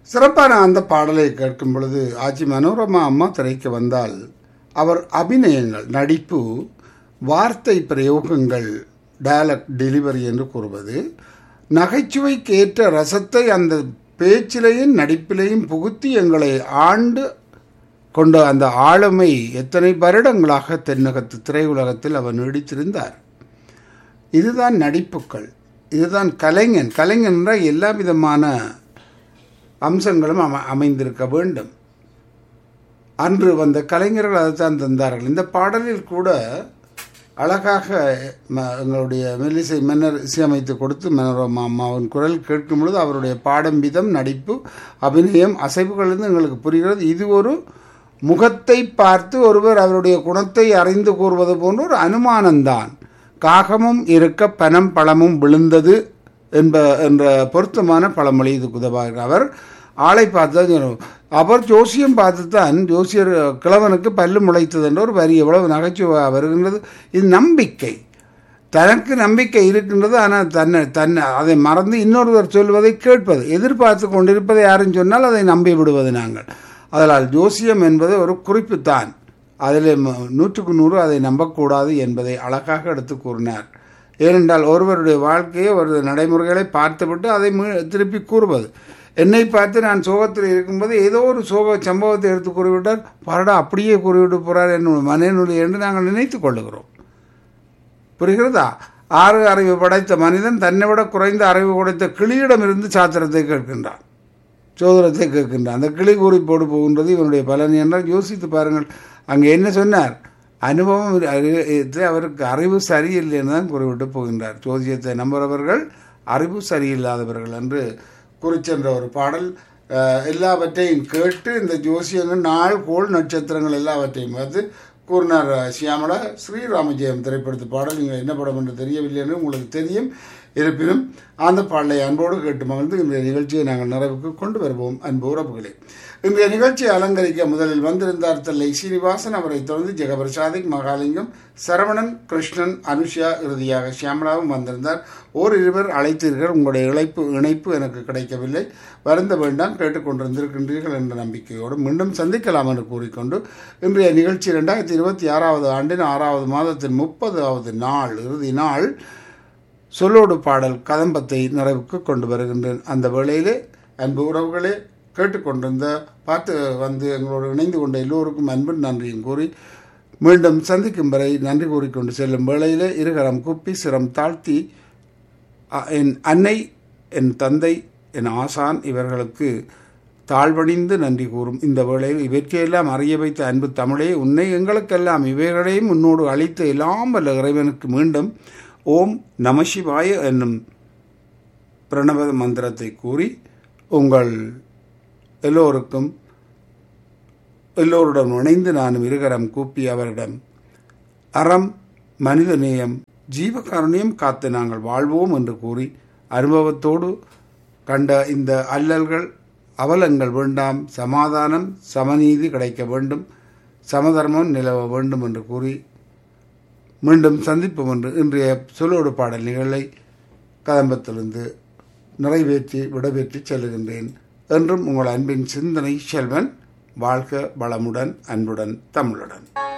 சிறப்பான அந்த பாடலை கேட்கும் பொழுது ஆச்சி மனோரமா அம்மா திரைக்கு வந்தால் அவர் அபிநயங்கள் நடிப்பு வார்த்தை பிரயோகங்கள் டயலாக் டெலிவரி என்று கூறுவது நகைச்சுவைக்கு ஏற்ற ரசத்தை அந்த பேச்சிலையும் நடிப்பிலையும் புகுத்தி எங்களை ஆண்டு கொண்ட அந்த ஆளுமை எத்தனை வருடங்களாக தென்னகத்து திரையுலகத்தில் அவர் நீடித்திருந்தார் இதுதான் நடிப்புக்கள் இதுதான் கலைஞன் கலைஞன் என்ற எல்லா விதமான அம்சங்களும் அம அமைந்திருக்க வேண்டும் அன்று வந்த கலைஞர்கள் அதைத்தான் தந்தார்கள் இந்த பாடலில் கூட அழகாக ம- எங்களுடைய மெல்லிசை மன்னர் இசையமைத்து கொடுத்து மனோரமா அம்மாவின் குரல் கேட்கும் பொழுது அவருடைய பாடம் விதம் நடிப்பு அபிநயம் அசைவுகள் இருந்து எங்களுக்கு புரிகிறது இது ஒரு முகத்தை பார்த்து ஒருவர் அவருடைய குணத்தை அறிந்து கூறுவது போன்ற ஒரு அனுமானம்தான் காகமும் இருக்க பனம் பழமும் விழுந்தது என்ப என்ற பொருத்தமான பழமொழி இதுக்கு உதவாகிறார் அவர் ஆளை பார்த்து தான் சொல்லணும். அவர் ஜோசியம் பார்த்து தான் ஜோசியர் கிழவனுக்கு பல்லு முளைத்தது என்ற ஒரு வரி எவ்வளவு நகைச்சுவை வருகின்றது இது நம்பிக்கை தனக்கு நம்பிக்கை இருக்கின்றது ஆனால் தன்னை தன்னை அதை மறந்து இன்னொருவர் சொல்வதை கேட்பது எதிர்பார்த்து கொண்டிருப்பதை யாரும் சொன்னால் அதை நம்பி விடுவது நாங்கள் அதனால் ஜோசியம் என்பது ஒரு குறிப்பு தான் அதில் ம- நூற்றுக்கு நூறு அதை நம்பக்கூடாது என்பதை அழகாக எடுத்து கூறினார் ஏனென்றால் ஒருவருடைய வாழ்க்கையை ஒரு நடைமுறைகளை பார்த்துவிட்டு அதை மீ- திருப்பி கூறுவது என்னை பார்த்து நான் சோகத்தில் இருக்கும்போது ஏதோ ஒரு சோக சம்பவத்தை எடுத்து கூறிவிட்டார் பரடா அப்படியே கூறிவிட்டு போகிறார் என்னுடைய மனைவினுடைய என்று நாங்கள் நினைத்துக் கொள்ளுகிறோம் புரிகிறதா ஆறு அறிவு படைத்த மனிதன் தன்னை விட குறைந்த அறிவு படைத்த கிளியிடமிருந்து சாத்திரத்தை கேட்கின்றான் சோதரத்தை கேட்கின்றான் அந்த கிளி கூறி போடு போகின்றது இவனுடைய பலன் என்றால் யோசித்து பாருங்கள் அங்கே என்ன சொன்னார் அனுபவம் இரு- அறி- இது அவருக்கு அறிவு சரியில்லைன்னு தான் கூறிவிட்டு போகின்றார் ஜோதியத்தை நம்புறவர்கள் அறிவு சரியில்லாதவர்கள் என்று குறிச்சென்ற ஒரு பாடல் அஹ், எல்லாவற்றையும் கேட்டு இந்த ஜோசியங்கள் நாள் கோள் நட்சத்திரங்கள் எல்லாவற்றையும் பார்த்து கூறினார் சியாமலா ஸ்ரீராமஜெயம் திரைப்படத்து பாடல் நீங்கள் என்ன படம் என்று தெரியவில்லை என்று உங்களுக்கு தெரியும் இருப்பினும் அந்த பாடலை அன்போடு கேட்டு மகிழ்ந்து இன்றைய நிகழ்ச்சியை நாங்கள் நிறைவுக்கு கொண்டு வருவோம் அன்பு உறவுகளே இன்றைய நிகழ்ச்சியை அலங்கரிக்க முதலில் வந்திருந்தார் தல்லை சீனிவாசன் அவரை தொடர்ந்து ஜெகபிரசாதிக் மகாலிங்கம் சரவணன் கிருஷ்ணன் அனுஷா இறுதியாக சியாமலாவும் வந்திருந்தார் ஓர் இருவர் அழைத்தீர்கள் உங்களுடைய இழைப்பு இணைப்பு எனக்கு கிடைக்கவில்லை வருந்த வேண்டாம் கேட்டுக்கொண்டிருந்திருக்கின்றீர்கள் என்ற நம்பிக்கையோடு மீண்டும் சந்திக்கலாம் என்று கூறிக்கொண்டு இன்றைய நிகழ்ச்சி ரெண்டாயிரத்தி இருபத்தி ஆறாவது ஆண்டின் ஆறாவது மாதத்தின் முப்பதாவது நாள் இறுதி நாள் சொல்லோடு பாடல் கதம்பத்தை நிறைவுக்கு கொண்டு வருகின்றேன் அந்த வேளையிலே அன்பு உறவுகளே கேட்டுக்கொண்டிருந்த பார்த்து வந்து எங்களோடு இணைந்து கொண்ட எல்லோருக்கும் அன்பின் நன்றியும் கூறி மீண்டும் சந்திக்கும் வரை நன்றி கூறிக்கொண்டு செல்லும் வேளையிலே இருகரம் குப்பி சிரம் தாழ்த்தி அ- என் அன்னை என் தந்தை என் ஆசான் இவர்களுக்கு தாழ்வணிந்து நன்றி கூறும் இந்த வேளையில் இவற்றையெல்லாம் அறிய வைத்த அன்பு தமிழே உன்னை எங்களுக்கெல்லாம் இவைகளையும் உன்னோடு அளித்த எல்லாம் வல்ல இறைவனுக்கு மீண்டும் ஓம் நமசிவாய என்னும் பிரணவ மந்திரத்தை கூறி உங்கள் எல்லோருக்கும் எல்லோருடன் இணைந்து நானும் இருகரம் கூப்பி அவரிடம் அறம் மனிதநேயம் ஜீவகாருண்யம் காத்து நாங்கள் வாழ்வோம் என்று கூறி அனுபவத்தோடு கண்ட இந்த அல்லல்கள் அவலங்கள் வேண்டாம் சமாதானம் சமநீதி கிடைக்க வேண்டும் சமதர்மம் நிலவ வேண்டும் என்று கூறி மீண்டும் சந்திப்போம் என்று இன்றைய சொல்லோடு பாடல் நிகழை கதம்பத்திலிருந்து நிறைவேற்றி விடைபெற்று செல்லுகின்றேன் என்றும் உங்கள் அன்பின் சிந்தனை செல்வன் வாழ்க வளமுடன் அன்புடன் தமிழுடன்